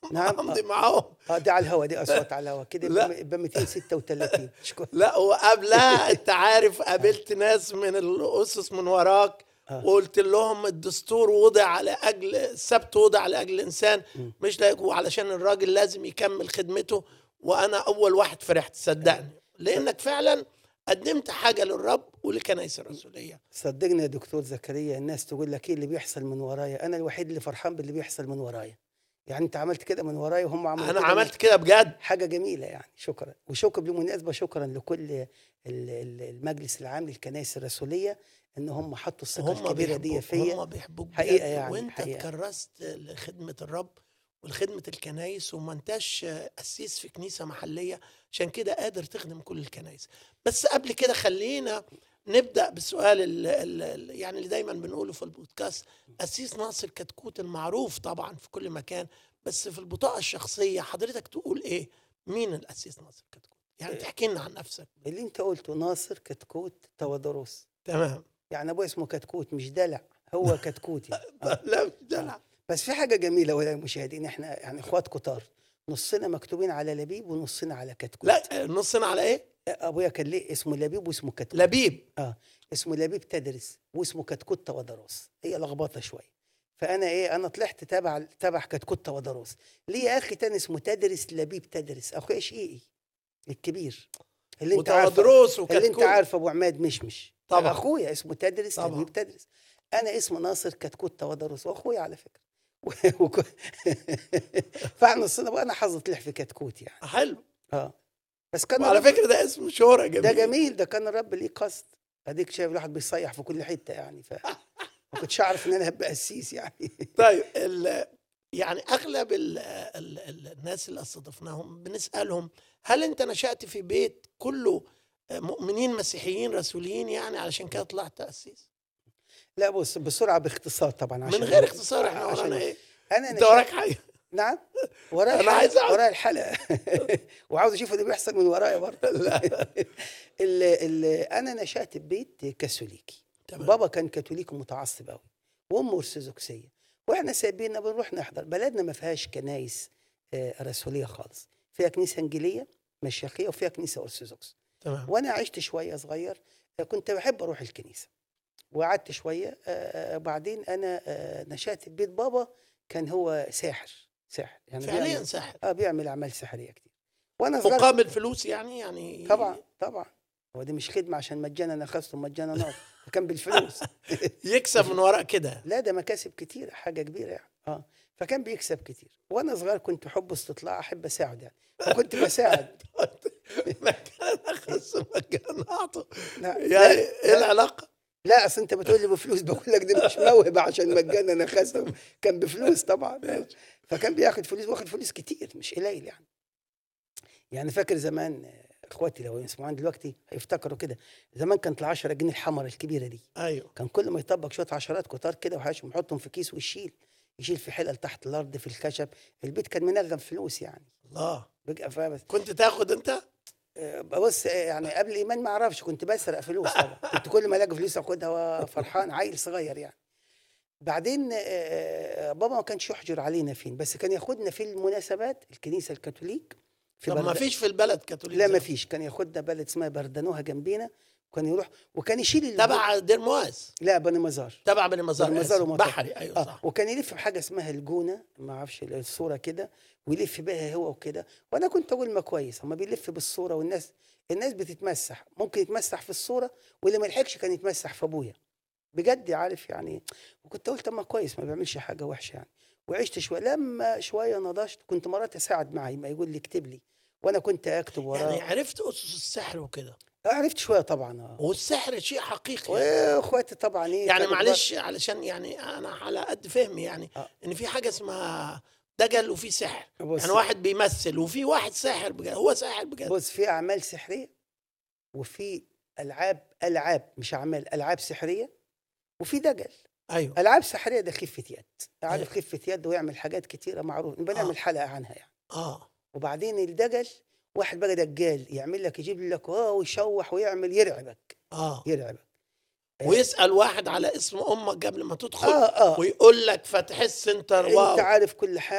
نعم امضي معاهم اه ده على الهوا دي اصوات على الهوا كده لا. يبقى 236 شكرا لا وقبلها انت عارف قابلت ناس من الاسس من وراك آه. وقلت لهم الدستور وضع على اجل السبت وضع على اجل الانسان مش لا وعلشان الراجل لازم يكمل خدمته وانا اول واحد فرحت صدقني لانك فعلا قدمت حاجه للرب ولكنائس الرسوليه صدقني يا دكتور زكريا الناس تقول لك ايه اللي بيحصل من ورايا انا الوحيد اللي فرحان باللي بيحصل من ورايا يعني انت عملت كده من ورايا وهم عملوا انا كده عملت كده بجد حاجه جميله يعني شكرا وشكرا بالمناسبه شكرا لكل ال- ال- المجلس العام للكنائس الرسوليه ان هم حطوا الثقه هم الكبيره دي بيحبوك فيا هم بيحبوك حقيقة بجد يعني، وانت حقيقة. اتكرست لخدمه الرب ولخدمه الكنايس وما انتش قسيس في كنيسه محليه عشان كده قادر تخدم كل الكنايس بس قبل كده خلينا نبدا بالسؤال ال ال يعني اللي دايما بنقوله في البودكاست قسيس ناصر كتكوت المعروف طبعا في كل مكان بس في البطاقه الشخصيه حضرتك تقول ايه مين القسيس ناصر كتكوت يعني تحكي لنا عن نفسك اللي انت قلته ناصر كتكوت تودروس تمام يعني ابويا اسمه كتكوت مش دلع هو كتكوت يعني. آه. لا مش دلع بس في حاجه جميله ولا المشاهدين احنا يعني اخوات كتار نصنا مكتوبين على لبيب ونصنا على كتكوت لا نصنا على ايه ابويا كان ليه اسمه لبيب واسمه كتكوت لبيب اه اسمه لبيب تدرس واسمه كتكوت تودروس هي لخبطه شويه فانا ايه انا طلعت تبع تبع كتكوت تودروس ليه اخي تاني اسمه تدرس لبيب تدرس اخويا شقيقي الكبير اللي انت عارفه وتودروس اللي انت وكتكوت عارفه ابو عماد مشمش طبعا. اخويا اسمه تدرس طبعا. لبيب تدرس انا اسمي ناصر كتكوت تودروس واخويا على فكره و- وك- فاحنا الصنا بقى انا حظي طلع في كتكوت يعني حلو اه بس كان وعلى الرب- فكره ده اسم شهره جميل ده جميل ده كان الرب ليه قصد اديك شايف الواحد بيصيح في كل حته يعني ف ما كنتش اعرف ان انا هبقى قسيس يعني طيب ال يعني اغلب ال ال ال الناس اللي استضفناهم بنسالهم هل انت نشات في بيت كله مؤمنين مسيحيين رسوليين يعني علشان كده طلعت تاسيس لا بص بسرعه باختصار طبعا عشان من غير اختصار احنا عشان- ورانا ايه انا انت نشأت- وراك حاجه نعم ورايا أنا الحلقة عايز أعرف. ورايا الحلقه وعاوز اشوف اللي بيحصل من ورايا برضه ال ال انا نشات ببيت كاثوليكي تمام. بابا كان كاثوليكي متعصب قوي وامه ارثوذكسيه واحنا سايبيننا بنروح نحضر بلدنا ما فيهاش كنايس آه، رسوليه خالص فيها كنيسه انجيليه مشيخيه وفيها كنيسه ارثوذكس تمام وانا عشت شويه صغير آه، كنت بحب اروح الكنيسه وقعدت شويه آه، آه، بعدين انا آه، نشات في بيت بابا كان هو ساحر ساحر يعني فعليا بيعمل- ساحر اه بيعمل اعمال سحريه كتير وانا صغير مقابل فلوس يعني يعني طبعا طبعا هو دي مش خدمه عشان مجانا انا اخذته مجانا نار ده كان بالفلوس يكسب من وراء كده لا ده مكاسب كتير حاجه كبيره يعني اه فكان بيكسب كتير وانا صغير كنت حب استطلاع احب اساعد يعني فكنت بساعد مكان اخس مكان اعطى لا يعني لا, ايه العلاقه لا اصل انت بتقول لي بفلوس بقول لك دي مش موهبه عشان مجانا انا اخذته كان بفلوس طبعا فكان بياخد فلوس واخد فلوس كتير مش قليل يعني يعني فاكر زمان آه، اخواتي لو يسمعون دلوقتي هيفتكروا كده زمان كانت ال 10 جنيه الحمر الكبيره دي ايوه كان كل ما يطبق شويه عشرات كتار كده وحاجه ويحطهم في كيس ويشيل يشيل في حلل تحت الارض في الخشب البيت كان منغم فلوس يعني الله بقى فبس كنت تاخد انت آه، بص آه، يعني قبل الايمان ما اعرفش كنت بسرق فلوس طبعا كنت كل ما الاقي فلوس اخدها وفرحان عيل صغير يعني بعدين آه، آه، بابا ما كانش يحجر علينا فين بس كان ياخدنا في المناسبات الكنيسه الكاثوليك في طب ما برد- فيش في البلد كاثوليك لا زي- ما فيش كان ياخدنا بلد اسمها بردنوها جنبينا وكان يروح وكان يشيل الب- تبع دير مواس لا بني مزار تبع بني مزار بني مزار آسف. ومطار. بحري ايوه اه صح وكان يلف بحاجه اسمها الجونه ما اعرفش الصوره كده ويلف بيها هو وكده وانا كنت اقول ما كويس هما بيلف بالصوره والناس الناس بتتمسح ممكن يتمسح في الصوره واللي ما لحقش كان يتمسح في ابويا بجد عارف يعني وكنت قلت ما كويس ما بيعملش حاجه وحشه يعني وعشت شويه لما شويه نضجت كنت مرات اساعد معي ما يقول لي اكتب لي وانا كنت اكتب وراه يعني عرفت اسس السحر وكده عرفت شويه طبعا اه والسحر شيء حقيقي واخواتي طبعا ايه يعني كانوا معلش علشان يعني انا على قد فهمي يعني آه. ان في حاجه اسمها دجل وفي سحر بص- يعني واحد بيمثل وفي واحد ساحر بجد هو ساحر بجد بص في اعمال سحريه وفي العاب العاب مش اعمال العاب سحريه وفي دجل ايوه العاب سحريه ده خفه يد عارف أيوة. خفه يد ويعمل حاجات كتيره معروف نبقى نعمل آه. حلقه عنها يعني اه وبعدين الدجل واحد بقى دجال يعمل لك يجيب لك اه ويشوح ويعمل يرعبك اه يرعبك ويسال واحد على اسم امك قبل ما تدخل اه اه ويقول لك فتحس انت واو انت عارف كل حاجه